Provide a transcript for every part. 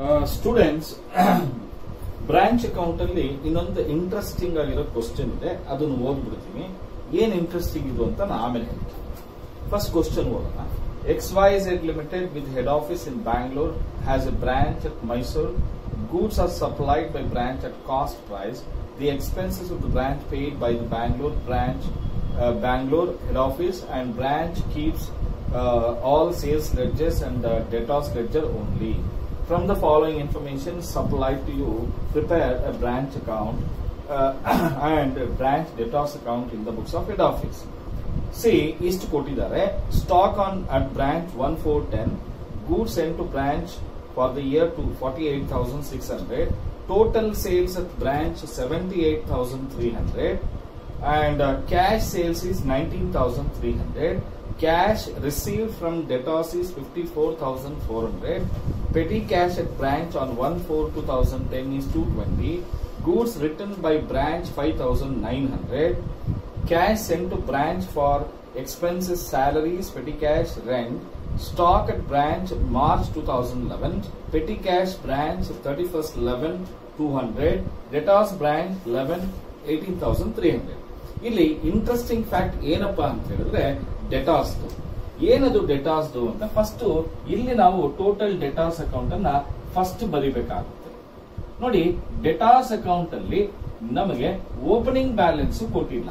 Students branch account ಅಲ್ಲಿ ಇನ್ನೊಂದು interesting ಆಗಿರೋ ಕ್ವಶನ್ ಇದೆ ಅದನ್ನು ಓದ್ಬಿಡ್ತೀನಿ ಏನ್ ಇಂಟ್ರೆಸ್ಟಿಂಗ್ ಇದು ಅಂತ ನಾನು ಆಮೇಲೆ ಹೇಳ್ತೀನಿ ಫಸ್ಟ್ ಕ್ವಶನ್ ಓದೋಣ X Y Z limited with head office in Bangalore has a branch at Mysuru goods are supplied by branch at cost price. The expenses of the branch paid by the Bangalore branch, uh, Bangalore head office, and branch keeps uh, all sales ledgers and uh, debtors ledger only. From the following information supplied to you, prepare a branch account uh, and a branch debtors account in the books of head office. C ಇಷ್ಟು ಕೊಟ್ಟಿದ್ದಾರೆ stock on at branch one four ten goods sent to branch for the year two forty eight thousand six hundred total sales at branch seventy eight thousand three hundred and cash sales is nineteen thousand three hundred cash receive from debtors is fifty four thousand four hundred petty cash at branch on 1 4 2010 is 220 goods written by branch 5900 cash sent to branch for expenses salaries petty cash rent stock at branch march 2011 petty cash branch 31st 11 200 debtors branch 11 18300 ಇಲ್ಲಿ interesting fact ಏನಪ್ಪಾ ಅಂತ ಹೇಳಿದ್ರೆ ಡೆಟಾಸ್ ಏನದು ಡೆಟಾಸ್ ಅಂತ first ಇಲ್ಲಿ ನಾವು total debtors account ಅನ್ನ first ಬರಿಬೇಕಾಗುತ್ತೆ ನೋಡಿ ಡೆಟಾಸ್ ಅಕೌಂಟ್ ಅಲ್ಲಿ ನಮಗೆ ಓಪನಿಂಗ್ ಬ್ಯಾಲೆನ್ಸ್ ಕೊಟ್ಟಿಲ್ಲ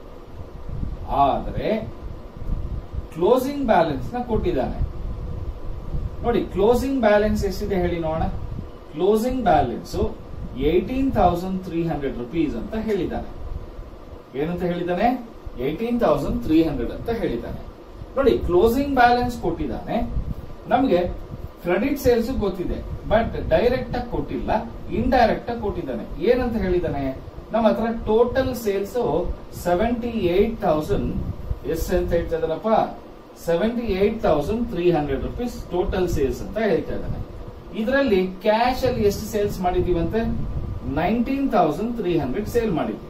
ಆದರೆ ಕ್ಲೋಸಿಂಗ್ ಬ್ಯಾಲೆನ್ಸ್ ನ ಕೊಟ್ಟಿದ್ದಾನೆ ನೋಡಿ ಕ್ಲೋಸಿಂಗ್ ಬ್ಯಾಲೆನ್ಸ್ ಎಷ್ಟಿದೆ ಹೇಳಿ ನೋಡೋಣ closing balance eighteen thousand three hundred rupees ಅಂತ ಹೇಳಿದ್ದಾನೆ ಏನಂತ ಹೇಳಿದ್ದಾನೆ ಏಯ್ಟೀನ್ ತೌಸಂಡ್ ತ್ರೀ ಹಂಡ್ರೆಡ್ ಅಂತ ಹೇಳಿದ್ದಾನೆ ನೋಡಿ ಕ್ಲೋಸಿಂಗ್ ಬ್ಯಾಲೆನ್ಸ್ ಕೊಟ್ಟಿದ್ದಾನೆ ನಮಗೆ ಕ್ರೆಡಿಟ್ ಸೇಲ್ಸ್ ಗೊತ್ತಿದೆ ಬಟ್ ಡೈರೆಕ್ಟ್ ಆಗಿ ಕೊಟ್ಟಿಲ್ಲ ಇಂಡೈರೆಕ್ಟ್ ಆಗಿ ಕೊಟ್ಟಿದ್ದಾನೆ ಏನಂತ ಹೇಳಿದ್ದಾನೆ ನಮ್ಮ ಹತ್ರ total sales seventy eight thousand ಎಷ್ಟು ಅಂತ ಹೇಳ್ತಾ ಇದ್ದಾನಪ್ಪ seventy eight thousand three hundred rupees total sales ಅಂತ ಹೇಳ್ತಾ ಇದ್ದಾನೆ ಇದರಲ್ಲಿ ಕ್ಯಾಶ್ ಅಲ್ಲಿ ಎಷ್ಟು ಸೇಲ್ಸ್ ಮಾಡಿದೀವಂತೆ nineteen thousand three hundred sale ಮಾಡಿದ್ದೀವಿ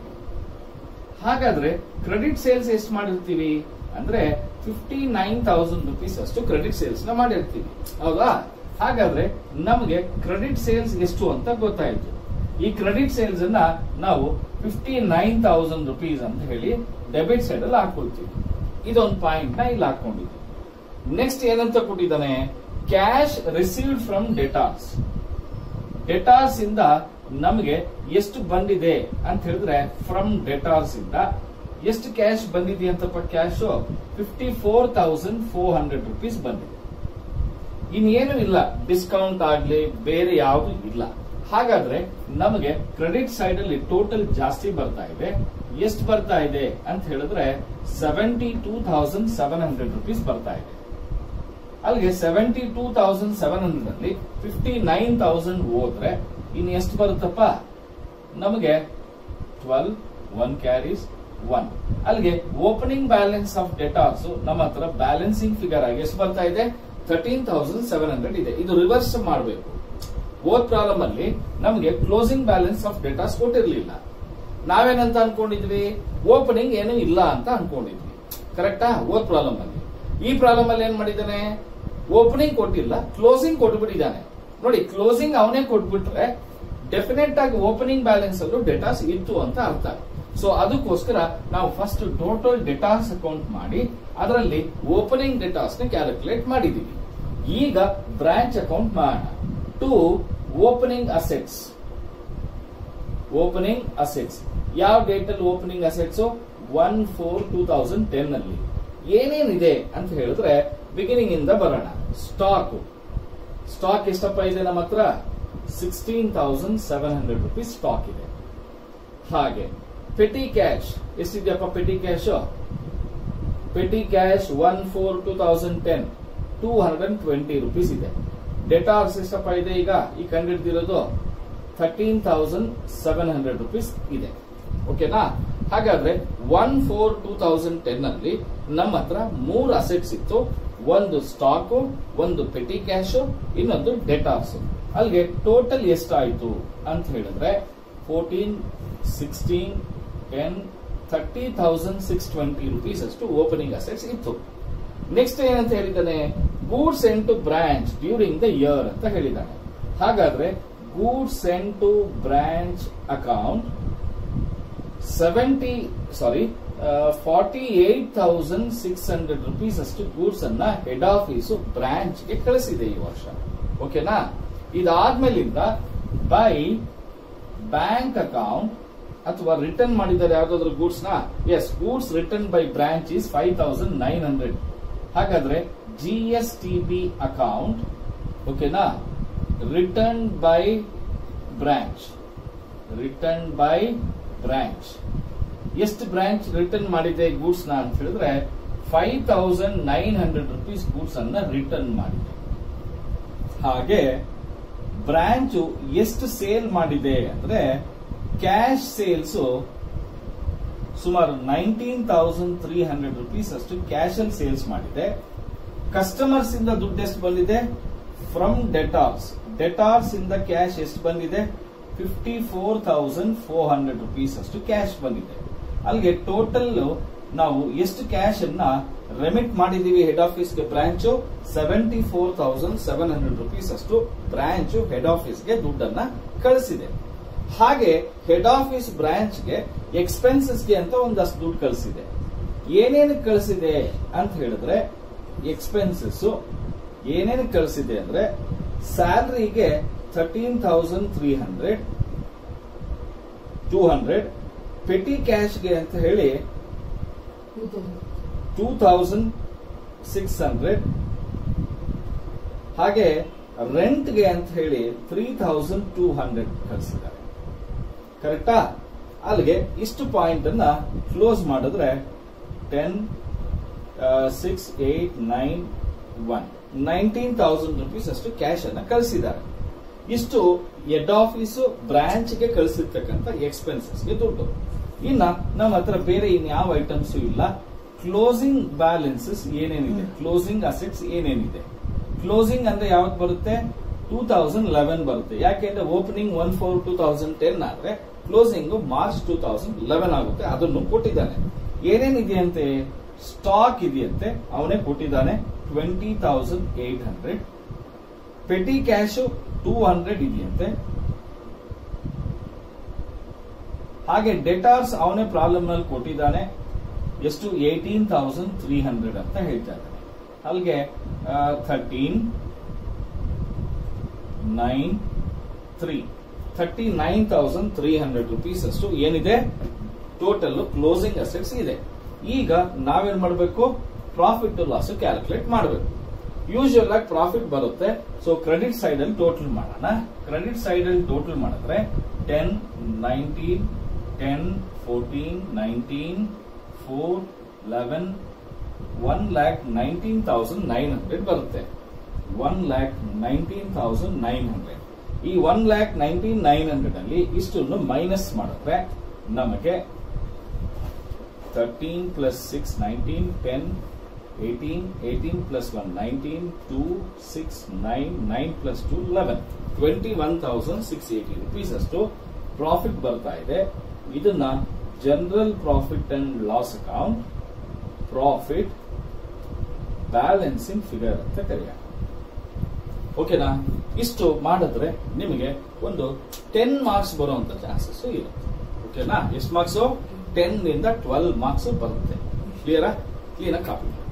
ಹಾಗಾದ್ರೆ ಕ್ರೆಡಿಟ್ ಸೇಲ್ಸ್ ಎಷ್ಟು ಮಾಡಿರ್ತೀವಿ ಅಂದ್ರೆ ಫಿಫ್ಟಿ ನೈನ್ ತೌಸಂಡ್ ರುಪೀಸ್ ಅಷ್ಟು ಕ್ರೆಡಿಟ್ ಸೇಲ್ಸ್ ನ ಮಾಡಿರ್ತೀವಿ ಹೌದಾ ಹಾಗಾದ್ರೆ ನಮಗೆ ಕ್ರೆಡಿಟ್ ಸೇಲ್ಸ್ ಎಷ್ಟು ಅಂತ ಗೊತ್ತಾಯ್ತು ಈ ಕ್ರೆಡಿಟ್ ಸೇಲ್ಸ್ ಅನ್ನ ನಾವು ಫಿಫ್ಟಿ ನೈನ್ ತೌಸಂಡ್ ರುಪೀಸ್ ಅಂತ ಹೇಳಿ ಡೆಬಿಟ್ ಸೈಡ್ ಅಲ್ಲಿ ಹಾಕೊಳ್ತೀವಿ ಇದೊಂದು ಪಾಯಿಂಟ್ ನ ಇಲ್ಲಿ ಹಾಕೊಂಡಿದ್ವಿ ನೆಕ್ಸ್ಟ್ ಏನಂತ ಕೊಟ್ಟಿದ್ದಾನೆ cash received from debtors debtors ಇಂದ ನಮಗೆ ಎಷ್ಟು ಬಂದಿದೆ ಅಂತ ಹೇಳಿದ್ರೆ ಫ್ರಮ್ ಡೆಟಾಸ್ ಇಂದ ಎಷ್ಟು ಕ್ಯಾಶ್ ಬಂದಿದೆ ಅಂತಪ್ಪ cash fifty four thousand four hundred rupees ಬಂದಿದೆ ಇನ್ನೇನು ಇಲ್ಲ ಡಿಸ್ಕೌಂಟ್ ಆಗ್ಲಿ ಬೇರೆ ಯಾವುದು ಇಲ್ಲ ಹಾಗಾದ್ರೆ ನಮಗೆ ಕ್ರೆಡಿಟ್ ಸೈಡ್ ಅಲ್ಲಿ ಟೋಟಲ್ ಜಾಸ್ತಿ ಬರ್ತಾ ಇದೆ ಎಷ್ಟು ಬರ್ತಾ ಇದೆ ಅಂತ ಹೇಳಿದ್ರೆ seventy two thousand seven hundred rupees ಬರ್ತಾ ಇದೆ ಅಲ್ಲಿಗೆ seventy two thousand seven hundred ಅಲ್ಲಿ ಫಿಫ್ಟಿ ನೈನ್ ತೌಸಂಡ್ ಹೋದ್ರೆ ಇನ್ನು ಎಷ್ಟು ಬರುತ್ತಪ್ಪ ನಮಗೆ ಟ್ವೆಲ್ ಒನ್ ಕ್ಯಾರೀಸ್ ಒನ್ ಅಲ್ಲಿಗೆ ಓಪನಿಂಗ್ ಬ್ಯಾಲೆನ್ಸ್ ಆಫ್ ಡೆಟಾಸ್ ನಮ್ಮ ಹತ್ರ ಬ್ಯಾಲೆನ್ಸಿಂಗ್ ಫಿಗರ್ ಆಗಿ ಎಷ್ಟು ಬರ್ತಾ ಇದೆ ಥರ್ಟೀನ್ ತೌಸಂಡ್ ಸೆವೆನ್ ಹಂಡ್ರೆಡ್ ಇದೆ ಇದು ರಿವರ್ಸ್ ಮಾಡಬೇಕು ಓದ್ ಪ್ರಾಬ್ಲಮ್ ಅಲ್ಲಿ ನಮಗೆ ಕ್ಲೋಸಿಂಗ್ ಬ್ಯಾಲೆನ್ಸ್ ಆಫ್ ಡೆಟಾಸ್ ಕೊಟ್ಟಿರ್ಲಿಲ್ಲ ನಾವೇನಂತ ಅನ್ಕೊಂಡಿದ್ವಿ ಓಪನಿಂಗ್ ಏನು ಇಲ್ಲ ಅಂತ ಅನ್ಕೊಂಡಿದ್ವಿ ಕರೆಕ್ಟಾ ಓದ್ ಪ್ರಾಬ್ಲಮ್ ಅಲ್ಲಿ ಈ ಪ್ರಾಬ್ಲಮ್ ಅಲ್ಲಿ ಏನ್ ಮಾಡಿದ್ದಾನೆ ಓಪನಿಂಗ್ ಕೊಟ್ಟಿಲ್ಲ ಕ್ಲೋಸಿಂಗ್ ಕೊಟ್ಬಿಟ್ಟಿದ್ದಾನೆ ನೋಡಿ ಕ್ಲೋಸಿಂಗ್ ಅವನೇ ಕೊಟ್ಬಿಟ್ರೆ ಡೆಫಿನೆಟ್ ಆಗಿ ಓಪನಿಂಗ್ ಬ್ಯಾಲೆನ್ಸ್ ಅಲ್ಲೂ ಡೆಟಾಸ್ ಇತ್ತು ಅಂತ ಅರ್ಥ ಸೊ ಅದಕ್ಕೋಸ್ಕರ ನಾವು ಫಸ್ಟ್ ಟೋಟಲ್ ಡೆಟಾಸ್ ಅಕೌಂಟ್ ಮಾಡಿ ಅದರಲ್ಲಿ ಓಪನಿಂಗ್ ಡೆಟಾಸ್ ನ ಕ್ಯಾಲ್ಕುಲೇಟ್ ಮಾಡಿದೀವಿ ಈಗ ಬ್ರಾಂಚ್ ಅಕೌಂಟ್ ಮಾಡೋಣ to opening assets opening assets ಯಾವ ಡೇಟ್ ಅಲ್ಲಿ opening assets one four two thousand ten ಅಲ್ಲಿ ಏನೇನಿದೆ ಅಂತ ಹೇಳಿದ್ರೆ ಬಿಗಿನಿಂಗ್ ಇಂದ ಬರೋಣ ಸ್ಟಾಕ್ ಸ್ಟಾಕ್ ಎಷ್ಟಪ್ಪ ಇದೆ ನಮ್ಮ ಹತ್ರ sixteen thousand seven hundred rupees stock ಇದೆ ಹಾಗೆ ಪೆಟಿ ಕ್ಯಾಶ್ ಎಷ್ಟಿದೆಯಪ್ಪ petty cash petty cash one four two thousand ten two hundred and twenty rupees ಇದೆ ಡೆಟಾರ್ಸ್ ಎಷ್ಟಪ್ಪ ಇದೆ ಈಗ ಈ ಕಂಡಿಡ್ದಿರೋದು thirteen thousand seven hundred rupees ಇದೆ ಓಕೆನಾ ಹಾಗಾದ್ರೆ one four two thousand ten ಅಲ್ಲಿ ನಮ್ಮ ಹತ್ರ ಮೂರು ಅಸೆಟ್ಸ್ ಇತ್ತು ಒಂದು ಸ್ಟಾಕ್ ಒಂದು ಪೆಟಿ ಕ್ಯಾಶ್ ಇನ್ನೊಂದು ಡೆಟಾರ್ಸ್ ಅಲ್ಲಿಗೆ ಟೋಟಲ್ ಎಷ್ಟಾಯ್ತು ಅಂತ ಹೇಳಿದ್ರೆ fourteen sixteen ten thirty thousand six twenty rupees ಅಷ್ಟು ಓಪನಿಂಗ್ ಅಸೆಟ್ಸ್ ಇತ್ತು ನೆಕ್ಸ್ಟ್ ಏನಂತ ಹೇಳಿದ್ದಾನೆ ಗೂಡ್ಸ್ ಎಂಟು ಬ್ರಾಂಚ್ ಡ್ಯೂರಿಂಗ್ ದ ಇಯರ್ ಅಂತ ಹೇಳಿದ್ದಾನೆ ಹಾಗಾದ್ರೆ goods send to branch account seventy sorry forty eight thousand six hundred rupees ಅಷ್ಟು ಗೂಡ್ಸ್ ಅನ್ನ ಹೆಡ್ ಆಫೀಸ್ ಬ್ರಾಂಚ್ ಗೆ ಕಳಿಸಿದೆ ಈ ವರ್ಷ ಓಕೆನಾ ಇದಾದ್ಮೇಲಿಂದ ಬೈ ಬ್ಯಾಂಕ್ ಅಕೌಂಟ್ ಅಥವಾ ರಿಟರ್ನ್ ಮಾಡಿದ್ದಾರೆ ಯಾವ್ದಾದ್ರು ಗೂಡ್ಸ್ ನ yes goods return by branch is five thousand nine hundred ಹಾಗಾದ್ರೆ G S T B account ಓಕೆನಾ return by branch return by branch ಎಷ್ಟು ಬ್ರಾಂಚ್ ರಿಟರ್ನ್ ಮಾಡಿದೆ ಗೂಡ್ಸ್ ನ ಅಂತ ಹೇಳಿದ್ರೆ five thousand nine hundred rupees goods ಅನ್ನ return ಮಾಡಿದೆ ಹಾಗೆ ಬ್ರಾಂಚ್ ಎಷ್ಟು ಸೇಲ್ ಮಾಡಿದೆ ಅಂದ್ರೆ ಕ್ಯಾಶ್ ಸೇಲ್ಸ್ ಸುಮಾರು nineteen thousand three hundred rupees ಅಷ್ಟು ಕ್ಯಾಶ್ ಅಲ್ಲಿ ಸೇಲ್ಸ್ ಮಾಡಿದೆ ಕಸ್ಟಮರ್ಸ್ ಇಂದ ದುಡ್ಡು ಎಷ್ಟು ಬಂದಿದೆ ಫ್ರಮ್ ಡೆಟಾರ್ಸ್ ಡೆಟಾರ್ಸ್ ಇಂದ ಕ್ಯಾಶ್ ಎಷ್ಟು ಬಂದಿದೆ fifty four thousand four hundred rupees ಅಷ್ಟು ಕ್ಯಾಶ್ ಬಂದಿದೆ ಅಲ್ಲಿಗೆ ಟೋಟಲ್ ನಾವು ಎಷ್ಟು ಕ್ಯಾಶ್ ಅನ್ನ ರೆಮಿಟ್ ಮಾಡಿದೀವಿ ಹೆಡ್ ಆಫೀಸ್ಗೆ branch seventy four thousand seven hundred rupees ಅಷ್ಟು ಬ್ರಾಂಚ್ ಹೆಡ್ ಆಫೀಸ್ಗೆ ದುಡ್ಡನ್ನ ಕಳಿಸಿದೆ ಹಾಗೆ ಹೆಡ್ ಆಫೀಸ್ ಬ್ರಾಂಚ್ಗೆ ಎಕ್ಸ್ಪೆನ್ಸಸ್ಗೆ ಅಂತ ಒಂದಷ್ಟು ದುಡ್ಡು ಕಳಿಸಿದೆ ಏನೇನು ಕಳಿಸಿದೆ ಅಂತ ಹೇಳಿದ್ರೆ ಎಕ್ಸ್ಪೆನ್ಸಸ್ ಏನೇನು ಕಳಿಸಿದೆ ಅಂದ್ರೆ ಸ್ಯಾಲರಿಗೆ thirteen thousand three hundred two hundred petty ಕ್ಯಾಶ್ಗೆ ಅಂತ ಹೇಳಿ ಟೂ ತೌಸಂಡ್ ಸಿಕ್ಸ್ ಹಂಡ್ರೆಡ್ ಹಾಗೆ ರೆಂಟ್ಗೆ ಅಂತ ಹೇಳಿ ತ್ರೀ ತೌಸಂಡ್ ಟೂ ಹಂಡ್ರೆಡ್ ಕಳಿಸಿದ್ದಾರೆ ಕರೆಕ್ಟಾ ಅಲ್ಲಿಗೆ ಇಷ್ಟು ಪಾಯಿಂಟ್ ಅನ್ನ ಕ್ಲೋಸ್ ಮಾಡಿದ್ರೆ ten six eight nine one nineteen thousand rupees ಅಷ್ಟು ಕ್ಯಾಶ್ ಅನ್ನ ಕಳಿಸಿದ್ದಾರೆ ಇಷ್ಟು ಹೆಡ್ ಆಫೀಸು ಬ್ರಾಂಚ್ಗೆ ಕಳಿಸಿರ್ತಕ್ಕಂಥ ಎಕ್ಸ್ಪೆನ್ಸಸ್ಗೆ ದುಡ್ಡು ಇನ್ನ ನಮ್ಮ ಹತ್ರ ಬೇರೆ ಇನ್ಯಾವ ಐಟಮ್ಸ್ ಇಲ್ಲ ಕ್ಲೋಸಿಂಗ್ ಬ್ಯಾಲೆನ್ಸಸ್ ಏನೇನಿದೆ ಕ್ಲೋಸಿಂಗ್ ಅಸೆಟ್ಸ್ ಏನೇನಿದೆ ಕ್ಲೋಸಿಂಗ್ ಅಂದ್ರೆ ಯಾವತ್ತು ಬರುತ್ತೆ ಟೂ ತೌಸಂಡ್ ಲೆವೆನ್ ಬರುತ್ತೆ ಯಾಕೆಂದ್ರೆ opening one four two thousand ten ಆದ್ರೆ closing March two thousand eleven ಆಗುತ್ತೆ ಅದನ್ನು ಕೊಟ್ಟಿದ್ದಾನೆ ಏನೇನಿದೆಯಂತೆ ಸ್ಟಾಕ್ ಇದೆಯಂತೆ ಅವನೇ ಕೊಟ್ಟಿದ್ದಾನೆ twenty thousand eight hundred petty cash two hundred ಇದೆಯಂತೆ ಹಾಗೆ ಡೆಟಾರ್ಸ್ ಅವನೇ ಪ್ರಾಬ್ಲಮ್ ನಲ್ಲಿ ಕೊಟ್ಟಿದ್ದಾನೆ ಎಷ್ಟು ಏಟೀನ್ ತೌಸಂಡ್ ತ್ರೀ ಹಂಡ್ರೆಡ್ ಅಂತ ಹೇಳ್ತಾ ಇದ್ದಾನೆ ಅಲ್ಲಿಗೆ thirteen nine three thirty nine thousand three hundred rupees ಅಷ್ಟು ಏನಿದೆ ಟೋಟಲ್ ಕ್ಲೋಸಿಂಗ್ ಅಸೆಟ್ಸ್ ಇದೆ ಈಗ ನಾವೇನ್ ಮಾಡಬೇಕು ಪ್ರಾಫಿಟ್ ಲಾಸ್ ಕ್ಯಾಲ್ಕುಲೇಟ್ ಮಾಡಬೇಕು ಯೂಶುವಲ್ ಆಗಿ ಪ್ರಾಫಿಟ್ ಬರುತ್ತೆ ಸೊ ಕ್ರೆಡಿಟ್ ಸೈಡ್ ಅಲ್ಲಿ ಟೋಟಲ್ ಮಾಡೋಣ ಕ್ರೆಡಿಟ್ ಸೈಡ್ ಅಲ್ಲಿ ಟೋಟಲ್ ಮಾಡಿದ್ರೆ ten nineteen ten fourteen nineteen four eleven one lakh nineteen thousand nine hundred ಬರುತ್ತೆ one lakh nineteen thousand nine hundred ಈ one lakh nineteen nine hundred ಅಲ್ಲಿ ಇಷ್ಟನ್ನು ಮೈನಸ್ ಮಾಡಿದ್ರೆ ನಮಗೆ thirteen plus six nineteen ten eighteen eighteen plus one nineteen two six nine nine plus two eleven twenty one thousand six eighty rupees ಅಷ್ಟು profit ಬರ್ತಾ ಇದೆ ಇದನ್ನ general profit and loss account profit balancing figure ಅಂತ ಕರೆಯೋಣ ಓಕೆನಾ ಇಷ್ಟು ಮಾಡಿದ್ರೆ ನಿಮಗೆ ಒಂದು ಟೆನ್ ಮಾರ್ಕ್ಸ್ ಬರುವಂತ ಚಾನ್ಸಸ್ ಇರುತ್ತೆ ಓಕೆನಾ ಎಷ್ಟು ಮಾರ್ಕ್ಸ್ ಟೆನ್ ಇಂದ ಟ್ವೆಲ್ವ್ ಮಾರ್ಕ್ಸ್ ಬರುತ್ತೆ ಕ್ಲಿಯರಾ ಕ್ಲೀನ್ ಕಾಪಿ